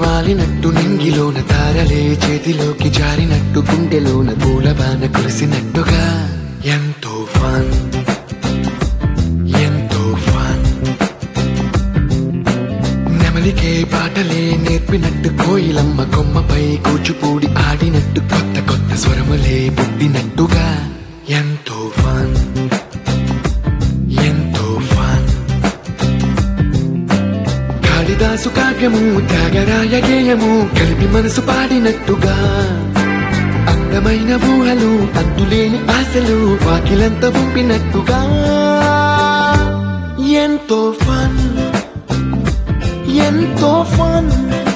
వాలినట్టు నింగిలోన తారలే చేతిలోకి జారినట్టు గుండెలోన పూలబాన కురిసినట్టుగా ఎంతో ఫన్ ఎంతో ఫన్ నెమలికే పాటలే నేర్పినట్టు కోయిలమ్మ కొమ్మపై కూచుపూడి ఆడినట్టు కొత్త కొత్త స్వరములే పుట్టినట్టుగా ఎంతో ఫన్ ఎంతో ఫన్ కాళిదాసు కావ్యము త్యాగరాయ గేయము కలిపి మనసు పాడినట్టుగా అందమైన ఊహలు అంతులేని ఆశలు వాకిలంత పంపినట్టుగా ఎంతో ఫన్ ఎంతో ఫన్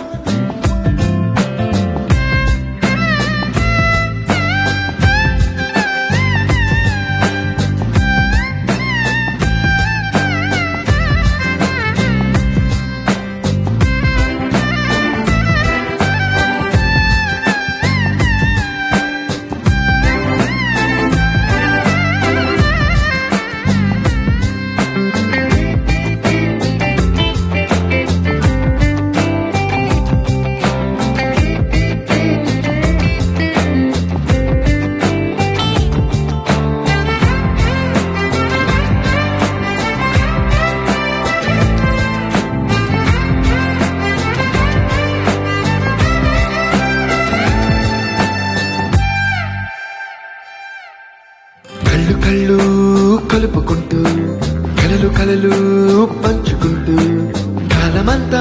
కళ్ళు కళ్ళు కలుపుకుంటూ కలలు కలలు పంచుకుంటూ కాలమంతా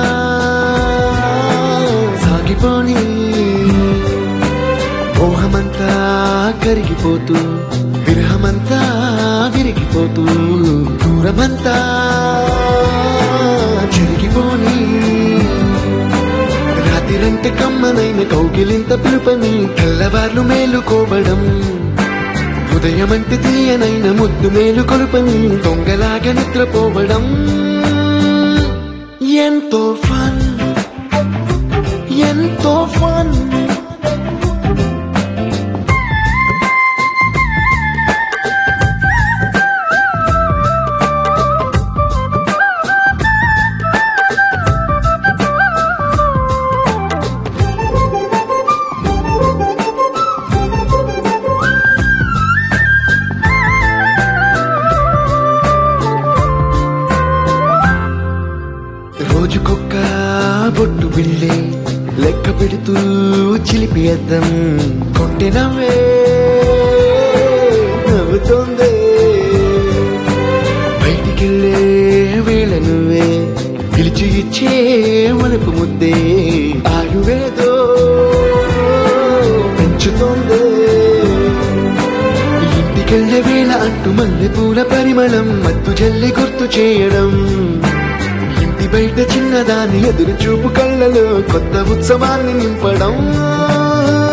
సాగిపోని మోహమంతా కరిగిపోతూ విరహమంతా విరిగిపోతూ దూరమంతా చెరిగిపోని రాత్రిరంటే కమ్మనైన కౌగిలింత పిలుపని తెల్లవార్లు మేలుకోవడం ఉదయమంటే తీయనైన ముద్దు మేలు కొలుపని దొంగలాగా నిద్రపోవడం ఎంతో ఫన్ ఎంతో ఫన్ రోజుకొక్క బొట్టు బిళ్ళే లెక్క పెడుతూ చిలిపి అద్దం కొంటె నవ్వే నవ్వుతోందే బయటికెళ్ళే వేళ నువ్వే పిలిచి ఇచ్చే మనపు ముద్దే ఆయువేదో పెంచుతోందే ఇంటికెళ్ళే వేళ అంటూ మల్లె పూల పరిమళం మత్తు జల్లి గుర్తు చేయడం ఇంటి బయట చిన్నదాని ఎదురు చూపు కళ్ళలో కొత్త ఉత్సవాన్ని నింపడం